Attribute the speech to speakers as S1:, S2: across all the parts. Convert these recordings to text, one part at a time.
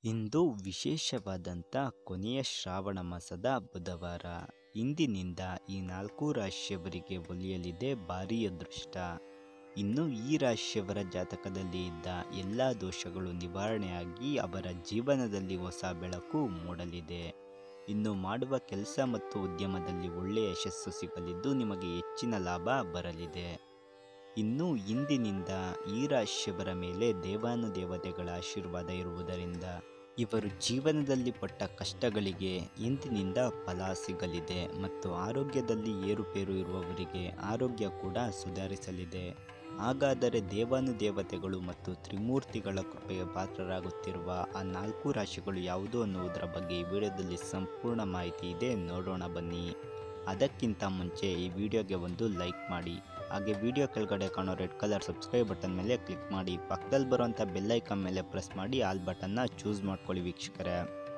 S1: ಇಂದು ವಿಶೇಷವಾದಂಥ ಕೊನೆಯ ಶ್ರಾವಣ ಮಾಸದ ಬುಧವಾರ ಇಂದಿನಿಂದ ಈ ನಾಲ್ಕು ರಾಶಿಯವರಿಗೆ ಒಲಿಯಲಿದೆ ಭಾರೀ ಅದೃಷ್ಟ ಇನ್ನು ಈ ರಾಶಿಯವರ ಜಾತಕದಲ್ಲಿ ಇದ್ದ ಎಲ್ಲ ದೋಷಗಳು ನಿವಾರಣೆಯಾಗಿ ಅವರ ಜೀವನದಲ್ಲಿ ಹೊಸ ಬೆಳಕು ಮೂಡಲಿದೆ ಇನ್ನು ಮಾಡುವ ಕೆಲಸ ಮತ್ತು ಉದ್ಯಮದಲ್ಲಿ ಒಳ್ಳೆಯ ಯಶಸ್ಸು ಸಿಗಲಿದ್ದು ನಿಮಗೆ ಹೆಚ್ಚಿನ ಲಾಭ ಬರಲಿದೆ ಇನ್ನು ಇಂದಿನಿಂದ ಈ ರಾಶಿಯವರ ಮೇಲೆ ದೇವಾನುದೇವತೆಗಳ ಆಶೀರ್ವಾದ ಇರುವುದರಿಂದ ಇವರು ಜೀವನದಲ್ಲಿ ಪಟ್ಟ ಕಷ್ಟಗಳಿಗೆ ಇಂದಿನಿಂದ ಫಲ ಸಿಗಲಿದೆ ಮತ್ತು ಆರೋಗ್ಯದಲ್ಲಿ ಏರುಪೇರು ಇರುವವರಿಗೆ ಆರೋಗ್ಯ ಕೂಡ ಸುಧಾರಿಸಲಿದೆ ಹಾಗಾದರೆ ದೇವಾನುದೇವತೆಗಳು ಮತ್ತು ತ್ರಿಮೂರ್ತಿಗಳ ಕೃಪೆಗೆ ಪಾತ್ರರಾಗುತ್ತಿರುವ ಆ ನಾಲ್ಕು ರಾಶಿಗಳು ಯಾವುದು ಅನ್ನುವುದರ ಬಗ್ಗೆ ಈ ವಿಡಿಯೋದಲ್ಲಿ ಸಂಪೂರ್ಣ ಮಾಹಿತಿ ಇದೆ ನೋಡೋಣ ಬನ್ನಿ ಅದಕ್ಕಿಂತ ಮುಂಚೆ ಈ ವಿಡಿಯೋಗೆ ಒಂದು ಲೈಕ್ ಮಾಡಿ ಹಾಗೆ ವಿಡಿಯೋ ಕೆಳಗಡೆ ಕಾಣೋ ರೆಡ್ ಕಲರ್ ಸಬ್ಸ್ಕ್ರೈಬ್ ಬಟನ್ ಮೇಲೆ ಕ್ಲಿಕ್ ಮಾಡಿ ಪಕ್ಕದಲ್ಲಿ ಬರುವಂಥ ಬೆಲ್ಲೈಕನ್ ಮೇಲೆ ಪ್ರೆಸ್ ಮಾಡಿ ಆಲ್ ಬಟನ್ನ ಚೂಸ್ ಮಾಡ್ಕೊಳ್ಳಿ ವೀಕ್ಷಕರೇ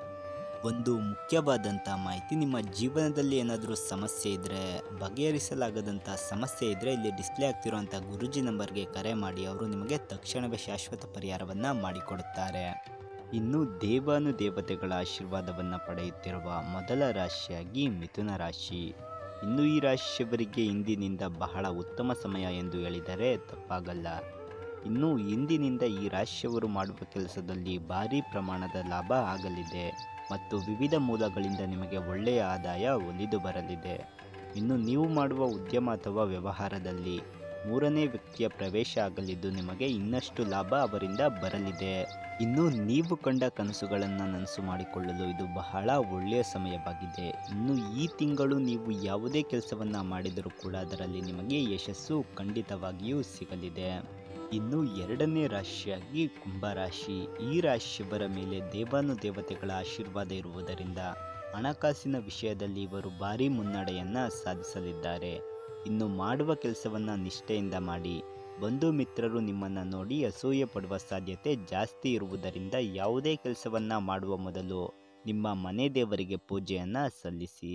S1: ಒಂದು ಮುಖ್ಯವಾದಂಥ ಮಾಹಿತಿ ನಿಮ್ಮ ಜೀವನದಲ್ಲಿ ಏನಾದರೂ ಸಮಸ್ಯೆ ಇದ್ದರೆ ಬಗೆಹರಿಸಲಾಗದಂಥ ಸಮಸ್ಯೆ ಇದ್ದರೆ ಇಲ್ಲಿ ಡಿಸ್ಪ್ಲೇ ಆಗ್ತಿರುವಂಥ ಗುರುಜಿ ನಂಬರ್ಗೆ ಕರೆ ಮಾಡಿ ಅವರು ನಿಮಗೆ ತಕ್ಷಣವೇ ಶಾಶ್ವತ ಪರಿಹಾರವನ್ನು ಮಾಡಿಕೊಡುತ್ತಾರೆ ಇನ್ನು ದೇವಾನು ದೇವತೆಗಳ ಆಶೀರ್ವಾದವನ್ನು ಪಡೆಯುತ್ತಿರುವ ಮೊದಲ ರಾಶಿಯಾಗಿ ಮಿಥುನ ರಾಶಿ ಇನ್ನು ಈ ರಾಶಿಯವರಿಗೆ ಇಂದಿನಿಂದ ಬಹಳ ಉತ್ತಮ ಸಮಯ ಎಂದು ಹೇಳಿದರೆ ತಪ್ಪಾಗಲ್ಲ ಇನ್ನು ಇಂದಿನಿಂದ ಈ ರಾಶಿಯವರು ಮಾಡುವ ಕೆಲಸದಲ್ಲಿ ಭಾರೀ ಪ್ರಮಾಣದ ಲಾಭ ಆಗಲಿದೆ ಮತ್ತು ವಿವಿಧ ಮೂಲಗಳಿಂದ ನಿಮಗೆ ಒಳ್ಳೆಯ ಆದಾಯ ಒಲಿದು ಬರಲಿದೆ ಇನ್ನು ನೀವು ಮಾಡುವ ಉದ್ಯಮ ಅಥವಾ ವ್ಯವಹಾರದಲ್ಲಿ ಮೂರನೇ ವ್ಯಕ್ತಿಯ ಪ್ರವೇಶ ಆಗಲಿದ್ದು ನಿಮಗೆ ಇನ್ನಷ್ಟು ಲಾಭ ಅವರಿಂದ ಬರಲಿದೆ ಇನ್ನು ನೀವು ಕಂಡ ಕನಸುಗಳನ್ನು ನನಸು ಮಾಡಿಕೊಳ್ಳಲು ಇದು ಬಹಳ ಒಳ್ಳೆಯ ಸಮಯವಾಗಿದೆ ಇನ್ನು ಈ ತಿಂಗಳು ನೀವು ಯಾವುದೇ ಕೆಲಸವನ್ನು ಮಾಡಿದರೂ ಕೂಡ ಅದರಲ್ಲಿ ನಿಮಗೆ ಯಶಸ್ಸು ಖಂಡಿತವಾಗಿಯೂ ಸಿಗಲಿದೆ ಇನ್ನು ಎರಡನೇ ರಾಶಿಯಾಗಿ ಕುಂಭರಾಶಿ ಈ ರಾಶಿಯವರ ಮೇಲೆ ದೇವಾನು ದೇವತೆಗಳ ಆಶೀರ್ವಾದ ಇರುವುದರಿಂದ ಹಣಕಾಸಿನ ವಿಷಯದಲ್ಲಿ ಇವರು ಭಾರೀ ಮುನ್ನಡೆಯನ್ನು ಸಾಧಿಸಲಿದ್ದಾರೆ ಇನ್ನು ಮಾಡುವ ಕೆಲಸವನ್ನು ನಿಷ್ಠೆಯಿಂದ ಮಾಡಿ ಬಂಧು ಮಿತ್ರರು ನಿಮ್ಮನ್ನು ನೋಡಿ ಅಸೂಯೆ ಪಡುವ ಸಾಧ್ಯತೆ ಜಾಸ್ತಿ ಇರುವುದರಿಂದ ಯಾವುದೇ ಕೆಲಸವನ್ನು ಮಾಡುವ ಮೊದಲು ನಿಮ್ಮ ಮನೆ ದೇವರಿಗೆ ಪೂಜೆಯನ್ನು ಸಲ್ಲಿಸಿ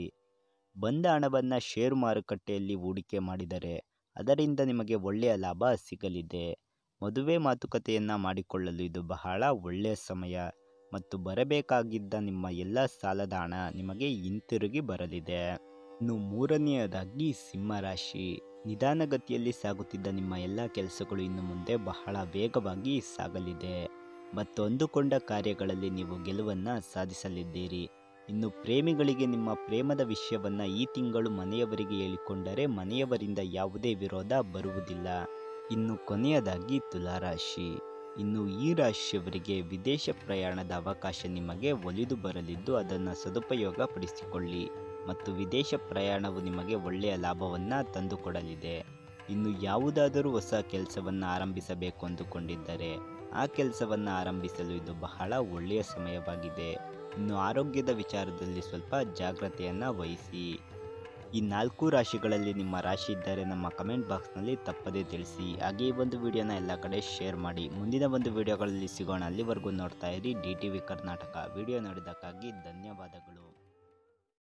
S1: ಬಂದ ಹಣವನ್ನು ಷೇರು ಮಾರುಕಟ್ಟೆಯಲ್ಲಿ ಹೂಡಿಕೆ ಮಾಡಿದರೆ ಅದರಿಂದ ನಿಮಗೆ ಒಳ್ಳೆಯ ಲಾಭ ಸಿಗಲಿದೆ ಮದುವೆ ಮಾತುಕತೆಯನ್ನು ಮಾಡಿಕೊಳ್ಳಲು ಇದು ಬಹಳ ಒಳ್ಳೆಯ ಸಮಯ ಮತ್ತು ಬರಬೇಕಾಗಿದ್ದ ನಿಮ್ಮ ಎಲ್ಲ ಸಾಲದ ಹಣ ನಿಮಗೆ ಹಿಂತಿರುಗಿ ಬರಲಿದೆ ಇನ್ನು ಮೂರನೆಯದಾಗಿ ಸಿಂಹರಾಶಿ ನಿಧಾನಗತಿಯಲ್ಲಿ ಸಾಗುತ್ತಿದ್ದ ನಿಮ್ಮ ಎಲ್ಲ ಕೆಲಸಗಳು ಇನ್ನು ಮುಂದೆ ಬಹಳ ವೇಗವಾಗಿ ಸಾಗಲಿದೆ ಮತ್ತು ಅಂದುಕೊಂಡ ಕಾರ್ಯಗಳಲ್ಲಿ ನೀವು ಗೆಲುವನ್ನು ಸಾಧಿಸಲಿದ್ದೀರಿ ಇನ್ನು ಪ್ರೇಮಿಗಳಿಗೆ ನಿಮ್ಮ ಪ್ರೇಮದ ವಿಷಯವನ್ನು ಈ ತಿಂಗಳು ಮನೆಯವರಿಗೆ ಹೇಳಿಕೊಂಡರೆ ಮನೆಯವರಿಂದ ಯಾವುದೇ ವಿರೋಧ ಬರುವುದಿಲ್ಲ ಇನ್ನು ಕೊನೆಯದಾಗಿ ತುಲಾರಾಶಿ ಇನ್ನು ಈ ರಾಶಿಯವರಿಗೆ ವಿದೇಶ ಪ್ರಯಾಣದ ಅವಕಾಶ ನಿಮಗೆ ಒಲಿದು ಬರಲಿದ್ದು ಅದನ್ನು ಸದುಪಯೋಗ ಪಡಿಸಿಕೊಳ್ಳಿ ಮತ್ತು ವಿದೇಶ ಪ್ರಯಾಣವು ನಿಮಗೆ ಒಳ್ಳೆಯ ಲಾಭವನ್ನು ತಂದುಕೊಡಲಿದೆ ಇನ್ನು ಯಾವುದಾದರೂ ಹೊಸ ಕೆಲಸವನ್ನು ಆರಂಭಿಸಬೇಕು ಅಂದುಕೊಂಡಿದ್ದರೆ ಆ ಕೆಲಸವನ್ನು ಆರಂಭಿಸಲು ಇದು ಬಹಳ ಒಳ್ಳೆಯ ಸಮಯವಾಗಿದೆ ಇನ್ನು ಆರೋಗ್ಯದ ವಿಚಾರದಲ್ಲಿ ಸ್ವಲ್ಪ ಜಾಗ್ರತೆಯನ್ನು ವಹಿಸಿ ಈ ನಾಲ್ಕು ರಾಶಿಗಳಲ್ಲಿ ನಿಮ್ಮ ರಾಶಿ ಇದ್ದರೆ ನಮ್ಮ ಕಮೆಂಟ್ ಬಾಕ್ಸ್ನಲ್ಲಿ ತಪ್ಪದೇ ತಿಳಿಸಿ ಹಾಗೆ ಈ ಒಂದು ವಿಡಿಯೋನ ಎಲ್ಲ ಕಡೆ ಶೇರ್ ಮಾಡಿ ಮುಂದಿನ ಒಂದು ವಿಡಿಯೋಗಳಲ್ಲಿ ಸಿಗೋಣ ಅಲ್ಲಿವರೆಗೂ ನೋಡ್ತಾ ಇರಿ D T V Karnataka video ನೋಡಿದ್ದಕ್ಕಾಗಿ ಧನ್ಯವಾದಗಳು